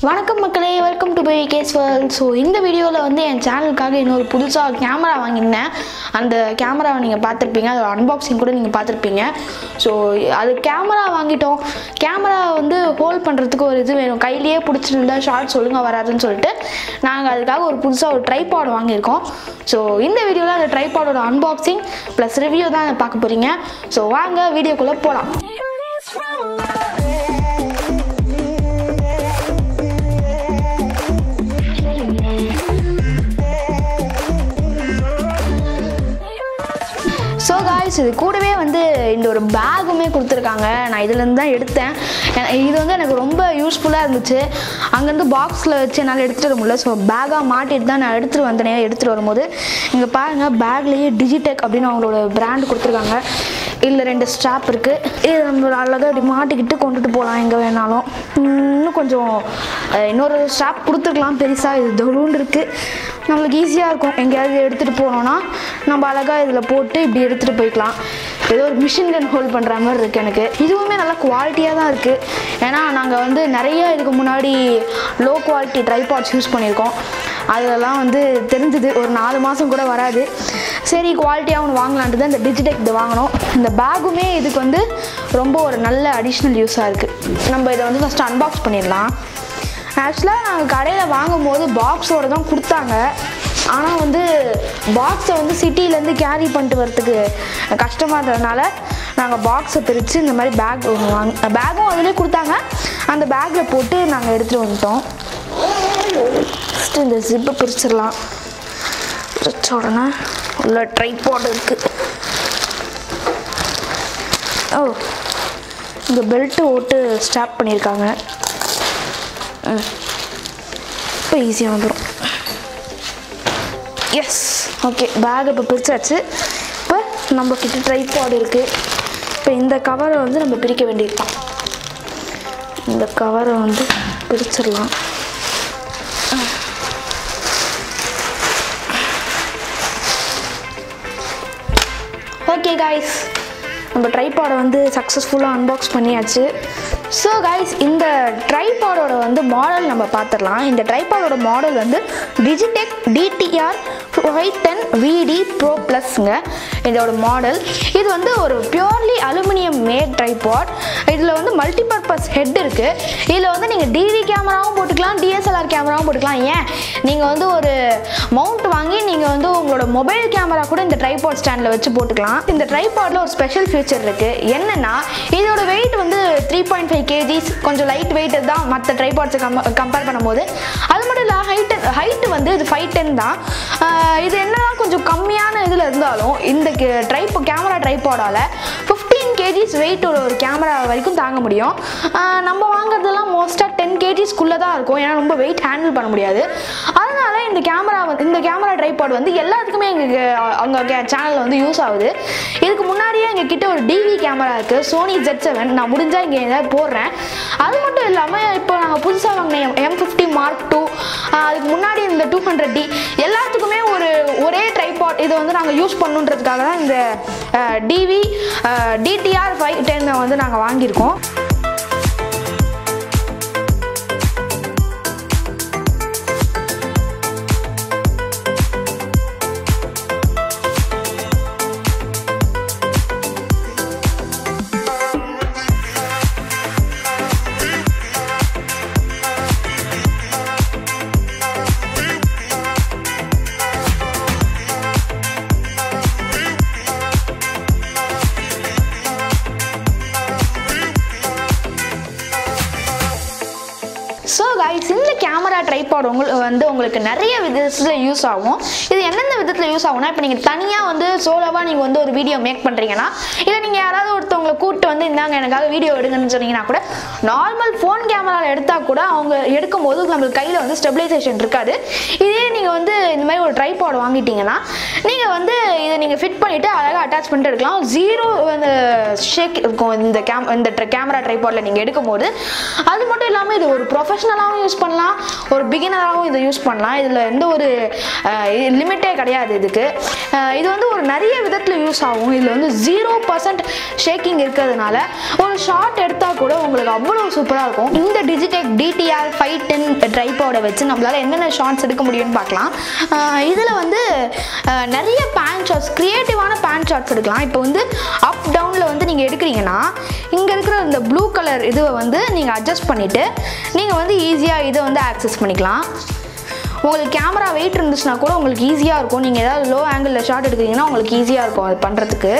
வணக்கம் மக்களே welcome to by case world so இந்த வீடியோவில் வந்து என் சேனலுக்காக இன்னொரு புதுசாக கேமரா வாங்கியிருந்தேன் அந்த கேமராவை நீங்கள் பார்த்துருப்பீங்க அதோட அன்பாக்சிங் கூட நீங்கள் பார்த்துருப்பீங்க ஸோ அது கேமரா வாங்கிட்டோம் கேமரா வந்து ஹோல்ட் பண்ணுறதுக்கு ஒரு இது வேணும் கையிலேயே பிடிச்சிருந்தா ஷார்ட்ஸ் ஒழுங்காக வராதுன்னு சொல்லிட்டு நாங்கள் அதுக்காக ஒரு புதுசாக ஒரு ட்ரைபாட் வாங்கியிருக்கோம் ஸோ இந்த வீடியோவில் அந்த ட்ரைபாடோட அன்பாக்சிங் ப்ளஸ் ரிவ்யூ தான் பார்க்க போகிறீங்க ஸோ வாங்க வீடியோக்குள்ளே போகலாம் ஸோ காய்ஸ் இது கூடவே வந்து இந்த ஒரு பேகுமே கொடுத்துருக்காங்க நான் இதுலேருந்து தான் எடுத்தேன் எ- இது வந்து எனக்கு ரொம்ப யூஸ்ஃபுல்லாக இருந்துச்சு அங்கேருந்து பாக்ஸில் வச்சு என்னால் எடுத்துகிட்டு வர முடியல ஸோ பேக்காக மாட்டிட்டு தான் நான் எடுத்துகிட்டு வந்தேனே எடுத்துகிட்டு வரும்போது இங்கே பாருங்கள் பேக்லேயே டிஜிடெக் அப்படின்னு அவங்களோட பிராண்ட் கொடுத்துருக்காங்க இதில் ரெண்டு ஸ்ட்ராப் இருக்குது இது நம்ம அழகாக இப்படி மாட்டிக்கிட்டு கொண்டுட்டு போகலாம் எங்கே வேணாலும் உம், இன்னும் கொஞ்சம் அஹ், இன்னொரு ஸ்ட்ராப் கொடுத்துருக்கலாம் பெருசாக இது தொழுண்டு இருக்குது நம்மளுக்கு ஈஸியாக இருக்கும் எங்கேயாவது எடுத்துகிட்டு போனோன்னா நம்ம அழகாக இதில் போட்டு இப்படி எடுத்துகிட்டு போய்க்கலாம் ஏதோ ஒரு மிஷின் கன் ஹோல்ட் பண்ணுற மாதிரி இருக்குது எனக்கு இதுவுமே நல்லா குவாலிட்டியாக தான் இருக்குது ஏன்னா நாங்கள் வந்து நிறைய இதுக்கு முன்னாடி லோ குவாலிட்டி ட்ரைபாட்ஸ் யூஸ் பண்ணியிருக்கோம் அதெல்லாம் வந்து தெரிஞ்சுது ஒரு நாலு மாதம் கூட வராது சரி குவாலிட்டியாக ஒன்று வாங்கலான்ட்டு தான் இந்த டிஜிடெக் இது வாங்கினோம் இந்த பேகுமே இதுக்கு வந்து ரொம்ப ஒரு நல்ல அடிஷ்னல் யூஸாக இருக்குது நம்ம இதை வந்து ஃபஸ்ட்டு அன்பாக்ஸ் பண்ணிடலாம் ஆக்சுவலாக நாங்கள் கடையில் வாங்கும்போது பாக்ஸோட தான் கொடுத்தாங்க ஆனால் வந்து பாக்ஸை வந்து சிட்டிலேருந்து கேரி பண்ணிட்டு வரதுக்கு கஷ்டமாக இருந்ததுனால நாங்கள் பாக்ஸை பிரித்து இந்த மாதிரி பேக் வாங்க பேக்கும் அதிலே கொடுத்தாங்க அந்த பேக்கில் போட்டு நாங்கள் எடுத்துகிட்டு வந்துட்டோம் ஃபஸ்ட்டு இந்த ஜிப்பை பிரிச்சிடலாம் பிரிச்ச உடனே உள்ள ட்ரைபாட் இருக்குது ஓ இங்கே பெல்ட்டு ஓட்டு ஸ்டாப் பண்ணியிருக்காங்க இப்போ ஈஸியாக வந்துடும் எஸ் ஓகே பேக் இப்போ பிரிச்சாச்சு இப்போ நம்ம கிட்ட ட்ரைபாட் இருக்குது இப்போ இந்த கவரை வந்து நம்ம பிரிக்க வேண்டியது தான் இந்த கவரை வந்து பிரிச்சிடலாம் ஓகே காய்ஸ் நம்ம ட்ரைபாடை வந்து சக்ஸஸ்ஃபுல்லாக அன்பாக்ஸ் பண்ணியாச்சு ஸோ காய்ஸ் இந்த ட்ரைபாடோட வந்து மாடல் நம்ம பார்த்துடலாம் இந்த ட்ரைபாடோட மாடல் வந்து Digitek DTR five ten VD pro ப்ளஸ்ங்க இதோட மாடல் இது வந்து ஒரு பியூர்லி அலுமினியம் மேட் ட்ரைபாட் இதில் வந்து மல்டிபர்பஸ் ஹெட் இருக்குது இதில் வந்து நீங்கள் டிவி கேமராவும் போட்டுக்கலாம் டிஎஸ்எல்ஆர் கேமராவும் போட்டுக்கலாம் ஏன் நீங்கள் வந்து ஒரு மவுண்ட் வாங்கி நீங்கள் வந்து உங்களோட மொபைல் கேமரா கூட இந்த ட்ரைபாட் ஸ்டாண்டில் வச்சு போட்டுக்கலாம் இந்த ட்ரைபாடில் ஒரு ஸ்பெஷல் ஃபீச்சர் இருக்குது என்னென்னா இதோட வெயிட் வந்து த்ரீ பாயிண்ட் ஃபைவ் கேஜிஸ் கொஞ்சம் லைட் வெயிட் தான் மற்ற ட்ரைபாட்ஸை கம் கம்பேர் பண்ணும்போது அது மட்டும் இல்லை ஹைட்டு ஹைட்டு வந்து இது ஃபைவ் டென் தான் ஆஹ் இது என்னதான் கொஞ்சம் கம்மியான இதில் இருந்தாலும் இந்த ட்ரைப் கேமரா ட்ரைபாடால் ஃபிஃப்டீன் கேஜிஸ் வெயிட் ஒரு ஒரு கேமரா வரைக்கும் தாங்க முடியும் ஆஹ் நம்ம வாங்குறதெல்லாம் மோஸ்ட்டாக டென் கேஜிஸ்க்குள்ளே தான் இருக்கும் ஏன்னா ரொம்ப வெயிட் ஹேண்டில் பண்ண முடியாது அதனால இந்த கேமரா வந்து இந்த கேமரா ட்ரைபாட் வந்து எல்லாத்துக்குமே எங்களுக்கு அவங்க சேனலில் வந்து யூஸ் ஆகுது இதுக்கு முன்னாடியே எங்கள் கிட்ட ஒரு டிவி கேமரா இருக்குது சோனி ஜெட் செவன் நான் முடிஞ்சால் இங்கே ஏதாவது போடுறேன் அது மட்டும் இல்லாமல் இப்போ நாங்கள் புதுசாக வாங்கின எம் ஃபிஃப்டி மார்க் டூ அதுக்கு முன்னாடி இந்த டூ ஹண்ட்ரட் டி எல்லாத்துக்குமே ஒரு ஒரே ட்ரைபாட் இதை வந்து நாங்கள் யூஸ் பண்ணுன்றதுக்காக தான் இந்த டிவி டிடிஆர் ஃபைவ் டென் வந்து நாங்கள் வாங்கியிருக்கோம் ஸோ கைஸ் இந்த கேமரா ட்ரைபாட் உங்களுக்கு வந்து உங்களுக்கு நிறைய விதத்தில் யூஸ் ஆகும் இது எந்தெந்த விதத்தில் யூஸ் ஆகும்னா இப்போ நீங்கள் தனியாக வந்து சோலோவாக நீங்கள் வந்து ஒரு வீடியோ மேக் பண்ணுறீங்கன்னா இல்லை நீங்கள் யாராவது ஒருத்தவங்களை கூப்பிட்டு வந்து இந்தாங்க எனக்காக வீடியோ எடுங்கன்னு சொன்னீங்கன்னா கூட நார்மல் ஃபோன் கேமராவில் எடுத்தால் கூட அவங்க எடுக்கும்போது நம்மளுக்கு கையில் வந்து ஸ்டெபிலைசேஷன் இருக்காது இதே நீங்கள் வந்து இந்த மாதிரி ஒரு ட்ரைபாட் வாங்கிட்டீங்கன்னா நீங்கள் வந்து இதை நீங்கள் ஃபிட் பண்ணிவிட்டு அழகாக அட்டாச் பண்ணிட்டு எடுக்கலாம் ஜீரோ வந்து ஷேக் இருக்கும் இந்த கேம் இந்த கேமரா ட்ரைபாடில் நீங்கள் எடுக்கும்போது அது மட்டும் இல்லாமல் இது ஒரு ப்ரொஃபஷனல் ப்ரொஃபஷனலாகவும் யூஸ் பண்ணலாம் ஒரு பிகினராகவும் இதை யூஸ் பண்ணலாம் இதில் எந்த ஒரு லிமிட்டே கிடையாது இதுக்கு அஹ் இது வந்து ஒரு நிறைய விதத்தில் யூஸ் ஆகும் இதில் வந்து ஜீரோ பர்சன்ட் ஷேக்கிங் இருக்கிறதுனால ஒரு ஷார்ட் எடுத்தால் கூட உங்களுக்கு அவ்வளோ சூப்பராக இருக்கும் இந்த டிஜிடெக் டிடிஆர் ஃபைவ் டென் ட்ரைப்போட வச்சு நம்மளால் என்னென்ன ஷார்ட்ஸ் எடுக்க முடியும்னு பார்க்கலாம் இதில் வந்து அஹ், நிறைய பேன் ஷார்ட்ஸ் க்ரியேட்டிவான பேன் ஷார்ட்ஸ் எடுக்கலாம் இப்போ வந்து அப் டவுனில் வந்து நீங்கள் எடுக்கிறீங்கன்னா இங்கே இருக்கிற இந்த ப்ளூ கலர் இதுவை வந்து நீங்கள் அட்ஜஸ்ட் பண்ணிவிட்டு நீங்கள் வந்து ஈஸியாக இதை வந்து ஆக்சஸ் பண்ணிக்கலாம் உங்களுக்கு கேமரா வெயிட் இருந்துச்சுன்னா கூட உங்களுக்கு ஈஸியாக இருக்கும் நீங்கள் ஏதாவது லோ ஆங்கிளில் ஷாட் எடுக்கிறீங்கன்னா உங்களுக்கு ஈஸியாக இருக்கும் அது பண்ணுறதுக்கு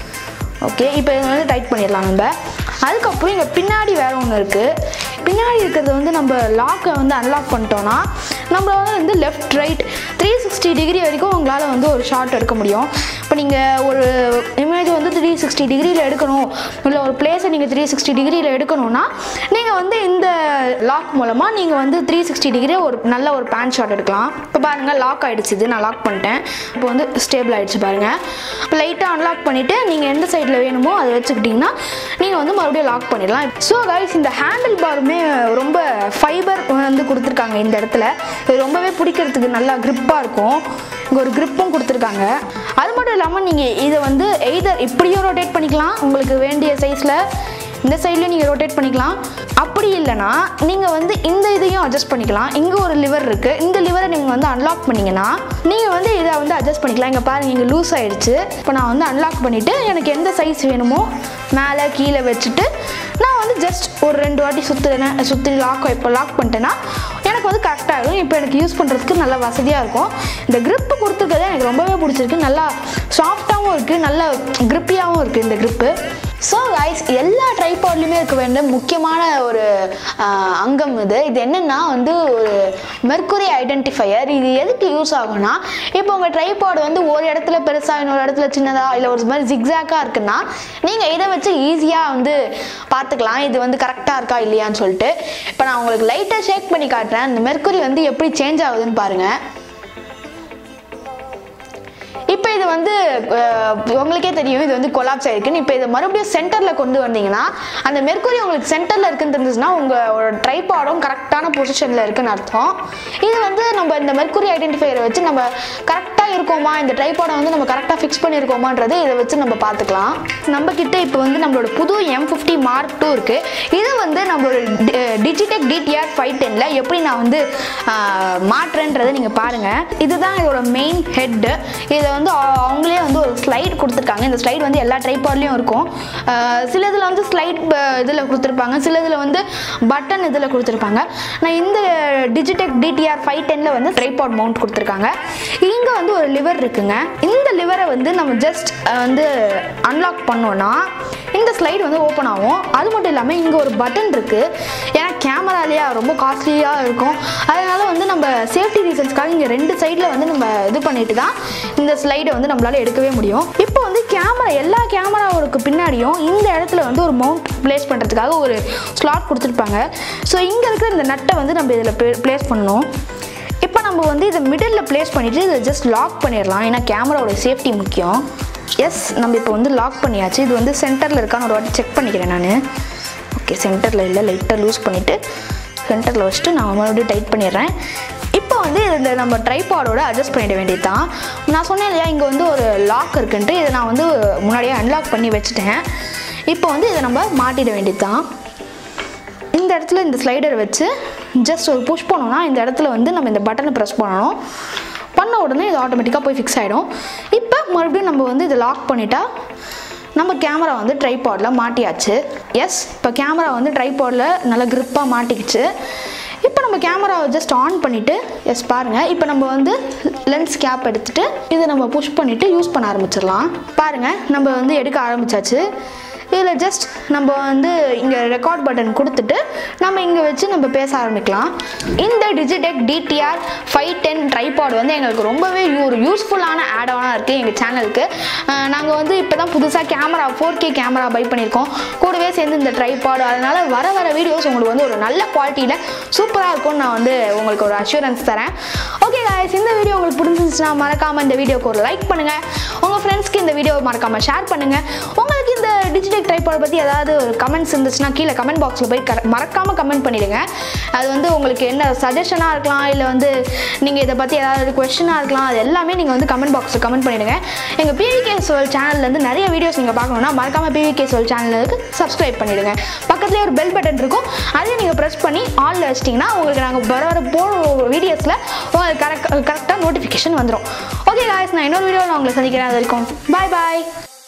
ஓகே இப்போ இதை வந்து டைட் பண்ணிடலாம் நம்ம அதுக்கப்புறம் இங்கே பின்னாடி வேறு ஒன்று இருக்குது பின்னாடி இருக்கிறது வந்து நம்ம லாக்கை வந்து அன்லாக் பண்ணிட்டோன்னா நம்மளால வந்து left right three sixty degree வரைக்கும் உங்களால் வந்து ஒரு ஷாட் எடுக்க முடியும் இப்போ நீங்கள் ஒரு இமேஜ் வந்து த்ரீ சிக்ஸ்டி டிகிரியில் எடுக்கணும் இல்லை ஒரு பிளேஸை நீங்கள் த்ரீ சிக்ஸ்டி டிகிரியில் எடுக்கணும்னா நீங்கள் வந்து இந்த லாக் மூலமாக நீங்கள் வந்து த்ரீ சிக்ஸ்டி டிகிரி ஒரு நல்ல ஒரு பேன் ஷாட் எடுக்கலாம் இப்போ பாருங்கள் லாக் ஆகிடுச்சு இது நான் லாக் பண்ணிட்டேன் இப்போ வந்து ஸ்டேபிள் ஆகிடுச்சு பாருங்கள் இப்போ லைட்டாக அன்லாக் பண்ணிவிட்டு நீங்கள் எந்த சைடில் வேணுமோ அதை வச்சுக்கிட்டிங்கன்னா நீங்கள் வந்து மறுபடியும் லாக் பண்ணிடலாம் ஸோ கைஸ் இந்த ஹேண்டில் பாருமே ரொம்ப ஃபைபர் வந்து கொடுத்துருக்காங்க இந்த இடத்துல இது ரொம்பவே பிடிக்கிறதுக்கு நல்லா grip-ஆ இருக்கும் இங்கே ஒரு grip-உம் கொடுத்துருக்காங்க அது மட்டும் இல்லாமல் நீங்கள் இதை வந்து எய்தர் இப்படியும் ரொட்டேட் பண்ணிக்கலாம் உங்களுக்கு வேண்டிய சைஸில் இந்த சைட்லையும் நீங்கள் ரொட்டேட் பண்ணிக்கலாம் அப்படி இல்லைன்னா நீங்கள் வந்து இந்த இதையும் அட்ஜஸ்ட் பண்ணிக்கலாம் இங்கே ஒரு லிவர் இருக்குது இந்த லிவரை நீங்கள் வந்து அன்லாக் பண்ணிங்கன்னா நீங்கள் வந்து இதை வந்து அட்ஜஸ்ட் பண்ணிக்கலாம் இங்கே பாருங்கள் இங்கே லூஸ் ஆயிடுச்சு இப்போ நான் வந்து அன்லாக் பண்ணிவிட்டு எனக்கு எந்த சைஸ் வேணுமோ மேலே கீழே வச்சுட்டு நான் வந்து ஜஸ்ட் ஒரு ரெண்டு வாட்டி சுற்றுறேன் சுற்றி லாக் இப்போ லாக் பண்ணிட்டேன்னா எனக்கு வந்து கரெக்டாகிடும் இப்போ எனக்கு யூஸ் பண்ணுறதுக்கு நல்லா வசதியாக இருக்கும் இந்த grip கொடுத்துருக்கிறது எனக்கு ரொம்பவே பிடிச்சிருக்கு நல்லா சாஃப்டாகவும் இருக்குது நல்ல கிரிப்பியாகவும் இருக்குது இந்த grip ஸோ கைஸ் எல்லா ட்ரைபாட்லையுமே இருக்க வேண்டிய முக்கியமான ஒரு ஆஹ், அங்கம் இது இது என்னென்னா வந்து ஒரு மெர்க்குரி ஐடென்டிஃபையர் இது எதுக்கு யூஸ் ஆகும்னா இப்போ உங்கள் ட்ரைபாட் வந்து ஒரு இடத்துல பெருசாக இன்னொரு இடத்துல சின்னதாக இல்லை ஒரு மாதிரி ஜிக்ஸாக்காக இருக்குன்னா நீங்கள் இதை வச்சு ஈஸியாக வந்து பார்த்துக்கலாம் இது வந்து கரெக்டாக இருக்கா இல்லையான்னு சொல்லிட்டு இப்போ நான் உங்களுக்கு லைட்டாக ஷேக் பண்ணி காட்டுறேன் இந்த மெர்க்குரி வந்து எப்படி சேஞ்ச் ஆகுதுன்னு பாருங்கள் இப்போ இது வந்து அஹ், உங்களுக்கே தெரியும் இது வந்து கொலாப்ஸ் ஆயிருக்குன்னு இப்போ இதை மறுபடியும் சென்டரில் கொண்டு வந்தீங்கன்னா அந்த மெர்க்குரி உங்களுக்கு சென்டரில் இருக்குன்னு தெரிஞ்சுச்சுன்னா உங்களோட ட்ரைபாடும் கரெக்டான பொசிஷனில் இருக்குன்னு அர்த்தம் இது வந்து நம்ம இந்த மெர்க்குரி ஐடென்டிஃபையரை வச்சு நம்ம கரெக்டாக இருக்கோமா இந்த ட்ரைபாடை வந்து நம்ம கரெக்டாக ஃபிக்ஸ் பண்ணியிருக்கோமான்றது இதை வச்சு நம்ம பார்த்துக்கலாம் நம்ம கிட்ட இப்போ வந்து நம்மளோட புது எம் ஃபிஃப்டி மார்க் டூ இருக்குது இது வந்து நம்மளோட டிஜிடெக் டிடிஆர் ஃபைவ் டென்னில் எப்படி நான் வந்து ஆஹ், மாற்றுறேன்றதை நீங்கள் பாருங்கள் இதுதான் இதோட மெயின் ஹெட்டு இதை வந்து அ- அவங்களே வந்து ஒரு ஸ்லைட் கொடுத்துருக்காங்க இந்த ஸ்லைட் வந்து எல்லா ட்ரைபாட்லேயும் இருக்கும் ஆஹ், சில இதில் வந்து ஸ்லைட் இதில் கொடுத்துருப்பாங்க சில இதில் வந்து பட்டன் இதில் கொடுத்துருப்பாங்க நான் இந்த டிஜிடெக் டிடிஆர் ஃபைவ் டென்னில் வந்து ட்ரைபாட் மவுண்ட் கொடுத்துருக்காங்க இங்கே வந்து ஒரு லிவர் இருக்குங்க இந்த லிவரை வந்து நம்ம ஜஸ்ட் வந்து அன்லாக் பண்ணோன்னா இந்த ஸ்லைடு வந்து ஓப்பன் ஆகும் அது மட்டும் இல்லாமல் இங்கே ஒரு பட்டன் இருக்குது ஏன்னா கேமராலேயே ரொம்ப காஸ்ட்லியாக இருக்கும் அதனால வந்து நம்ம சேஃப்டி ரீசன்ஸ்க்காக இங்கே ரெண்டு சைடில் வந்து நம்ம இது பண்ணிட்டு தான் இந்த ஸ்லைடை வந்து நம்மளால எடுக்கவே முடியும் இப்போ வந்து கேமரா எல்லா கேமராவுக்கு பின்னாடியும் இந்த இடத்துல வந்து ஒரு மவுண்ட் ப்ளேஸ் பண்ணுறதுக்காக ஒரு ஸ்லாட் கொடுத்துருப்பாங்க ஸோ இங்கே இருக்கிற இந்த நட்டை வந்து நம்ம இதில் ப்ளேஸ் பண்ணணும் இப்போ நம்ம வந்து இதை மிடில் ப்ளேஸ் பண்ணிவிட்டு இதை ஜஸ்ட் லாக் பண்ணிடலாம் ஏன்னா கேமராவோட சேஃப்டி முக்கியம் எஸ் நம்ம இப்போ வந்து லாக் பண்ணியாச்சு இது வந்து சென்டரில் இருக்கான்னு ஒரு வாட்டி செக் பண்ணிக்கிறேன் நான் ஓகே சென்டரில் இல்லை லைட்டாக லூஸ் பண்ணிவிட்டு சென்டரில் வச்சுட்டு நான் மறுபடியும் டைட் பண்ணிடுறேன் இப்போ வந்து இந்த நம்ம ட்ரைபாடோட அட்ஜஸ்ட் பண்ணிட வேண்டியது தான் நான் சொன்னேன் இல்லையா இங்கே வந்து ஒரு லாக் இருக்குன்ட்டு இதை நான் வந்து முன்னாடியே அன்லாக் பண்ணி வச்சுட்டேன் இப்போ வந்து இதை நம்ம மாட்டிட வேண்டியது தான் இந்த இடத்துல இந்த ஸ்லைடர் வச்சு ஜஸ்ட் ஒரு புஷ் பண்ணோம்னா இந்த இடத்துல வந்து நம்ம இந்த பட்டனை ப்ரெஸ் பண்ணணும் பண்ண உடனே இது ஆட்டோமேட்டிக்காக போய் ஃபிக்ஸ் ஆகிடும் இப்போ மறுபடியும் நம்ம வந்து இதை லாக் பண்ணிட்டா நம்ம கேமரா வந்து ட்ரைபாடில் மாட்டியாச்சு எஸ் இப்போ கேமரா வந்து ட்ரைபாடில் நல்லா grip-ஆ மாட்டிக்கிச்சு இப்போ நம்ம கேமராவை ஜஸ்ட் ஆன் பண்ணிவிட்டு எஸ் பாருங்கள் இப்போ நம்ம வந்து லென்ஸ் கேப் எடுத்துகிட்டு இதை நம்ம புஷ் பண்ணிவிட்டு யூஸ் பண்ண ஆரம்பிச்சிடலாம் பாருங்கள் நம்ம வந்து எடுக்க ஆரம்பிச்சாச்சு இதில் ஜஸ்ட் நம்ம வந்து இங்கே ரெக்கார்ட் பட்டன் கொடுத்துட்டு நம்ம இங்கே வச்சு நம்ம பேச ஆரம்பிக்கலாம் இந்த Digitek DTR five ten tripod வந்து எங்களுக்கு ரொம்பவே ஒரு யூஸ்ஃபுல்லான ஆட் ஆனாக இருக்குது எங்கள் சேனலுக்கு நாங்கள் வந்து இப்போ தான் புதுசாக camera four K camera buy பண்ணியிருக்கோம் கூடவே சேர்ந்து இந்த ட்ரைபாட் அதனால் வர வர வீடியோஸ் உங்களுக்கு வந்து ஒரு நல்ல குவாலிட்டியில் சூப்பராக இருக்கும்னு நான் வந்து உங்களுக்கு ஒரு அஷூரன்ஸ் தரேன் ஓகே guys இந்த வீடியோ உங்களுக்கு பிடிச்சிருந்துச்சுன்னா மறக்காம இந்த வீடியோக்கு ஒரு லைக் பண்ணுங்க உங்க ஃப்ரெண்ட்ஸ்க்கு இந்த வீடியோ மறக்காம ஷேர் பண்ணுங்க உங்களுக்கு இந்த டிஜிட்டல் ட்ரைபாட் பத்தி ஏதாவது ஒரு கமெண்ட்ஸ் இருந்துச்சுன்னா கீழே கமெண்ட் பாக்ஸில் போய் கர- மறக்காம கமெண்ட் பண்ணிடுங்க அது வந்து உங்களுக்கு என்ன சஜஷனாக இருக்கலாம் இல்லை வந்து நீங்கள் இதை பற்றி ஏதாவது கொஸ்டினாக இருக்கலாம் அது எல்லாமே நீங்கள் வந்து கமெண்ட் பாக்ஸில் கமெண்ட் பண்ணிடுங்க எங்கள் பிவிகே சோல் சேனல்லேருந்து நிறைய வீடியோஸ் நீங்கள் பார்க்கணுன்னா மறக்காம பிவிகே சோல் சேனலுக்கு சப்ஸ்கிரைப் பண்ணிடுங்க பக்கத்துலேயே ஒரு பெல் பட்டன் இருக்கும் அதையும் நீங்கள் ப்ரெஸ் பண்ணி ஆலில் வச்சிட்டிங்கன்னா உங்களுக்கு நாங்கள் வர வர போகிற வீடியோஸில் உங்களுக்கு கரெக்ட் கரெக்டாக நோட்டிஃபிகேஷன் வந்துடும் ஓகே காய்ஸ் நான் இன்னொரு வீடியோவில் உங்களை சந்திக்கிறேன் அது வரைக்கும் பாய் பாய்